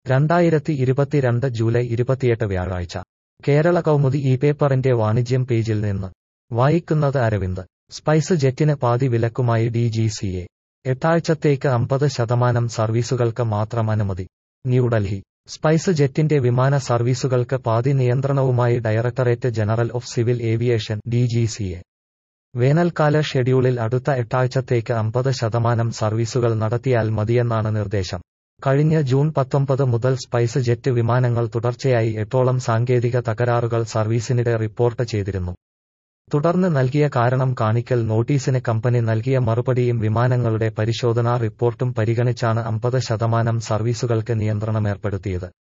രണ്ടായിരത്തി ഇരുപത്തിരണ്ട് ജൂലൈ ഇരുപത്തിയെട്ട് വ്യാഴാഴ്ച കേരള കൗമുദി ഈ പേപ്പറിന്റെ വാണിജ്യം പേജിൽ നിന്ന് വായിക്കുന്നത് അരവിന്ദ് സ്പൈസ് ജെറ്റിന് പാതി വിലക്കുമായി ഡി ജി സി എ എട്ടാഴ്ചത്തേക്ക് അമ്പത് ശതമാനം സർവീസുകൾക്ക് മാത്രം അനുമതി ന്യൂഡൽഹി സ്പൈസ് ജെറ്റിന്റെ വിമാന സർവീസുകൾക്ക് പാതി നിയന്ത്രണവുമായി directorate general of civil aviation D G C A വേനൽക്കാല ഷെഡ്യൂളിൽ അടുത്ത എട്ടാഴ്ചത്തേക്ക് അമ്പത് ശതമാനം സർവീസുകൾ നടത്തിയാൽ മതിയെന്നാണ് നിർദ്ദേശം കഴിഞ്ഞ ജൂൺ പത്തൊമ്പത് മുതൽ സ്പൈസ് ജെറ്റ് വിമാനങ്ങൾ തുടർച്ചയായി എട്ടോളം സാങ്കേതിക തകരാറുകൾ സർവീസിനിടെ റിപ്പോർട്ട് ചെയ്തിരുന്നു തുടർന്ന് നൽകിയ കാരണം കാണിക്കൽ നോട്ടീസിന് കമ്പനി നൽകിയ മറുപടിയും വിമാനങ്ങളുടെ പരിശോധനാ റിപ്പോർട്ടും പരിഗണിച്ചാണ് അമ്പത് ശതമാനം സർവീസുകൾക്ക് നിയന്ത്രണമേർപ്പെടുത്തിയത്